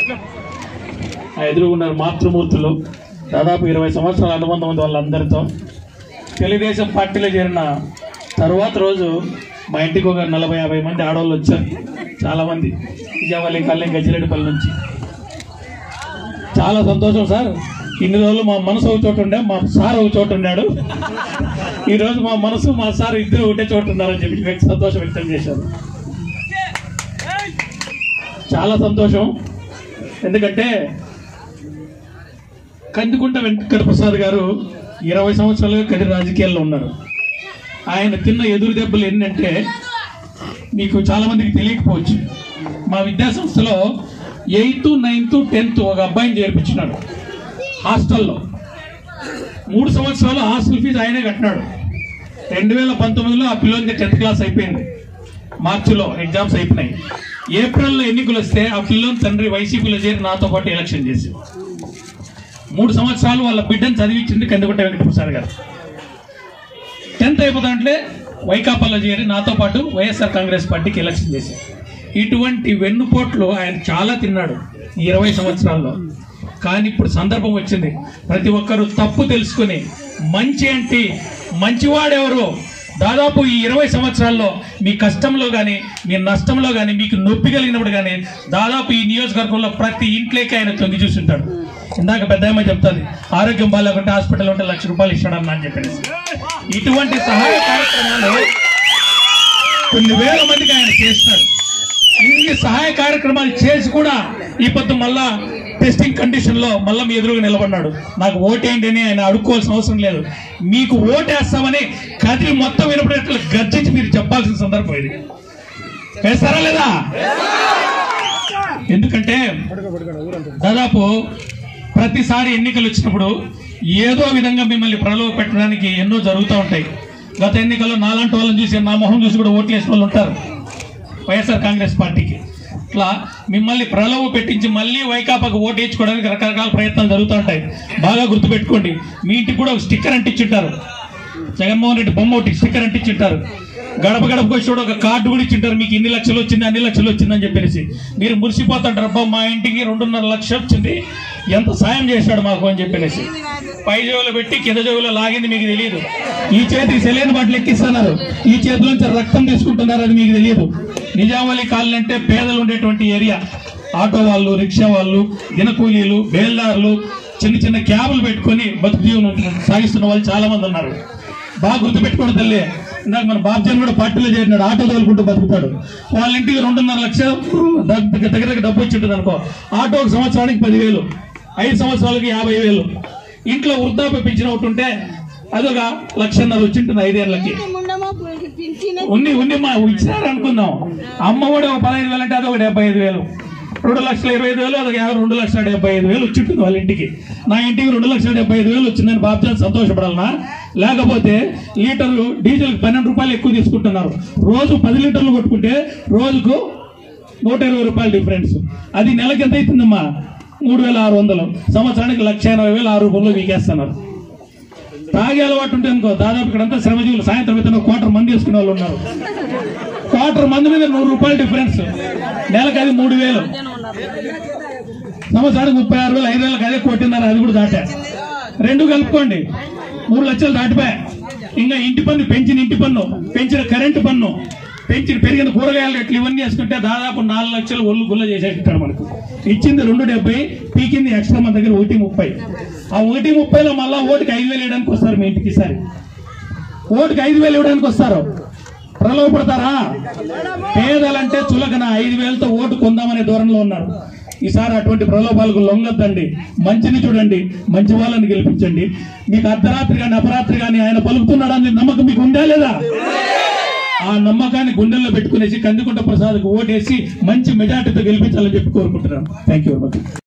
ఆ ఎదురుగున్నారు మాతృమూర్తులు దాదాపు ఇరవై సంవత్సరాల అనుబంధం ఉంది వాళ్ళందరితో తెలుగుదేశం పార్టీలో చేరిన తర్వాత రోజు మా ఇంటికి ఒక నలభై యాభై మంది ఆడవాళ్ళు వచ్చారు చాలామంది విజయవాళ్ళ కళ్యాణ్ గజ్జిరెడ్డిపల్లి నుంచి చాలా సంతోషం సార్ ఇన్ని రోజులు మా మనసు ఒక చోట ఉండే మా సార్ ఒక చోట ఉన్నాడు ఈ రోజు మా మనసు మా సార్ ఇద్దరు ఒకటే చోట ఉన్నారని చెప్పి వ్యక్తి సంతోషం వ్యక్తం చేశారు చాలా సంతోషం ఎందుకంటే కందుకుంట వెంకట ప్రసాద్ గారు ఇరవై సంవత్సరాలుగా కది రాజకీయాల్లో ఉన్నారు ఆయన తిన్న ఎదురు దెబ్బలు ఏంటంటే మీకు చాలా మందికి తెలియకపోవచ్చు మా విద్యా సంస్థలో ఎయిత్ నైన్త్ టెన్త్ ఒక అబ్బాయిని చేర్పించినాడు హాస్టల్లో మూడు సంవత్సరాలు హాస్టల్ ఫీజు ఆయనే కట్టినాడు రెండు వేల పంతొమ్మిదిలో ఆ పిల్లలకి టెన్త్ క్లాస్ అయిపోయింది మార్చిలో ఎగ్జామ్స్ అయిపోయినాయి ఏప్రిల్లో ఎన్నికలు వస్తే ఆ పిల్లని తండ్రి వైసీపీలో చేరి నాతో పాటు ఎలక్షన్ చేసి మూడు సంవత్సరాలు వాళ్ళ బిడ్డను చదివించింది కందుకుంట వెంకటప్రసాద్ గారు టెన్త్ అయిపోతుంటే వైకాపాలో చేరి నాతో పాటు వైఎస్ఆర్ కాంగ్రెస్ పార్టీకి ఎలక్షన్ చేసి ఇటువంటి వెన్నుపోట్లు ఆయన చాలా తిన్నాడు ఈ ఇరవై సంవత్సరాల్లో కానీ ఇప్పుడు సందర్భం వచ్చింది ప్రతి ఒక్కరూ తప్పు తెలుసుకుని మంచి అంటే మంచివాడెవరు దాదాపు ఈ ఇరవై సంవత్సరాల్లో మీ కష్టంలో కానీ మీ నష్టంలో కానీ మీకు నొప్పి కలిగినప్పుడు కానీ దాదాపు ఈ నియోజకవర్గంలో ప్రతి ఇంట్లోకి ఆయన తొంగి చూస్తుంటాడు ఇందాక పెద్ద అమ్మాయి చెప్తుంది ఆరోగ్యం బాగాలేకుంటే హాస్పిటల్ ఉంటే లక్ష రూపాయలు ఇస్తాడన్న అని చెప్పేసి ఇటువంటి సహాయ కార్యక్రమాలు కొన్ని వేల మందికి ఆయన చేస్తున్నాడు ఇన్ని సహాయ కార్యక్రమాలు చేసి కూడా ఈ పొద్దు మళ్ళా టెస్టింగ్ కండిషన్ లో మళ్ళా మీ ఎదురుగా నిలబడినాడు నాకు ఓటేయండి అని ఆయన అడుక్కోవాల్సిన అవసరం లేదు మీకు ఓటేస్తామని కదిలి మొత్తం వినపడేట్లు గర్జించి మీరు చెప్పాల్సిన సందర్భం ఇది వేస్తారా లేదా ఎందుకంటే దాదాపు ప్రతిసారి ఎన్నికలు వచ్చినప్పుడు ఏదో విధంగా మిమ్మల్ని ప్రలోభ పెట్టడానికి ఎన్నో జరుగుతూ ఉంటాయి గత ఎన్నికల్లో నాలాంటి వాళ్ళని చూసి నా మొహం చూసి కూడా ఓట్లు వేసిన వాళ్ళు ఉంటారు వైఎస్ఆర్ కాంగ్రెస్ పార్టీకి ఇట్లా మిమ్మల్ని ప్రలోభ పెట్టించి మళ్ళీ వైకాపాకు ఓటు వేయించుకోవడానికి రకరకాల ప్రయత్నాలు జరుగుతూ ఉంటాయి బాగా గుర్తుపెట్టుకోండి మీ ఇంటికి కూడా ఒక స్టిక్కర్ అంటించుంటారు జగన్మోహన్ రెడ్డి బొమ్మ ఒకటి స్టిక్కర్ అంటించుంటారు గడప గడపకు వచ్చి కూడా ఒక కార్డు కూడా ఇచ్చింటారు మీకు ఇన్ని లక్షలు వచ్చింది అన్ని లక్షలు వచ్చిందని చెప్పేసి మీరు మురిసిపోతుంటారు అబ్బా మా ఇంటికి రెండున్నర లక్షలు వచ్చింది ఎంత సాయం చేశాడు మాకు అని చెప్పేసి పై జేబులో పెట్టి కింద జేబులో లాగింది మీకు తెలియదు ఈ చేతికి సెలైన్ బాటిల్ ఎక్కిస్తున్నారు ఈ చేతిలోంచి రక్తం తీసుకుంటున్నారు అది మీకు తెలియదు నిజామాలి కాలనీ అంటే పేదలు ఉండేటువంటి ఏరియా ఆటో వాళ్ళు రిక్షా వాళ్ళు దినకూలీలు బేల్దారులు చిన్న చిన్న క్యాబులు పెట్టుకొని బతుకు జీవనం సాగిస్తున్న వాళ్ళు చాలా మంది ఉన్నారు బాగా గుర్తుపెట్టుకోండి తల్లి ఇందాక మన బాబ్జన్ కూడా పార్టీలో చేరినాడు ఆటో తోలుకుంటూ బతుకుతాడు వాళ్ళ ఇంటికి రెండున్నర లక్షలు దగ్గర దగ్గర దగ్గర డబ్బు వచ్చి ఉంటుంది అనుకో ఆటో ఒక సంవత్సరానికి పదివేలు ఐదు సంవత్సరాలకి యాభై వేలు ఇంట్లో వృద్ధాప్య పెంచిన ఒకటి ఉంటే అదొక లక్షన్నర వచ్చి ఉంటుంది ఐదేళ్ళకి ఉండమా పింఛన్ ఉన్ని ఉన్ని మా ఇచ్చినారు అనుకుందాం అమ్మ కూడా ఒక పదహైదు వేలు అంటే అదొక డెబ్బై ఐదు వేలు రెండు లక్షల ఇరవై ఐదు వేలు అదొక యాభై రెండు లక్షల డెబ్బై ఐదు వేలు వచ్చి ఉంటుంది వాళ్ళ ఇంటికి నా ఇంటికి రెండు లక్షల డెబ్బై ఐదు వేలు వచ్చిందని బాబ్జాన్ సంతోషపడాలనా లేకపోతే లీటర్లు డీజిల్కి పన్నెండు రూపాయలు ఎక్కువ తీసుకుంటున్నారు రోజు పది లీటర్లు కొట్టుకుంటే రోజుకు నూట ఇరవై రూపాయలు డిఫరెన్స్ అది నెలకి ఎంత అవుతుందమ్మా మూడు వేల ఆరు వందలు సంవత్సరానికి లక్ష ఎనభై వేలు ఆరు రూపాయలు వీకేస్తున్నారు తాగే అలవాటు ఉంటే అనుకో దాదాపు ఇక్కడంతా శ్రమజీవులు సాయంత్రం అయితే క్వార్టర్ మంది వేసుకునే వాళ్ళు ఉన్నారు క్వార్టర్ మంది మీద నూరు రూపాయలు డిఫరెన్స్ నెలకు అది మూడు వేలు సంవత్సరానికి ముప్పై ఆరు వేలు ఐదు వేలకు అదే కొట్టినారు అది కూడా దాటా రెండు కలుపుకోండి మూడు లక్షలు దాటిపోయా ఇంకా ఇంటి పన్ను పెంచిన ఇంటి పన్ను పెంచిన కరెంటు పన్ను పెంచిన పెరిగిన కూరగాయల రేట్లు ఇవన్నీ వేసుకుంటే దాదాపు నాలుగు లక్షలు ఒళ్ళు గుల్ల చేసేటాడు మనకు ఇచ్చింది రెండు డెబ్బై పీకింది ఎక్స్ట్రా మన దగ్గర ఒకటి ముప్పై ఆ ఒకటి ముప్పైలో మళ్ళా ఓటుకి ఐదు వేలు వేయడానికి వస్తారు మీ ఇంటికి ఈసారి ఓటుకి ఐదు వేలు ఇవ్వడానికి వస్తారు ప్రలోభపడతారా పేదలంటే చులకన ఐదు వేలతో ఓటు కొందామనే ధోరణిలో ఉన్నారు ఈసారి అటువంటి ప్రలోభాలకు లొంగొద్దండి మంచిని చూడండి మంచి వాళ్ళని గెలిపించండి మీకు అర్ధరాత్రి కానీ అపరాత్రి కానీ ఆయన పలుకుతున్నాడని నమ్మకం మీకు ఉందా లేదా ఆ నమ్మకాన్ని గుండెల్లో పెట్టుకునేసి కందుకుంట ప్రసాద్కు ఓటేసి మంచి మెజార్టీతో గెలిపించాలని చెప్పి కోరుకుంటున్నాను థ్యాంక్ యూ వెరీ మచ్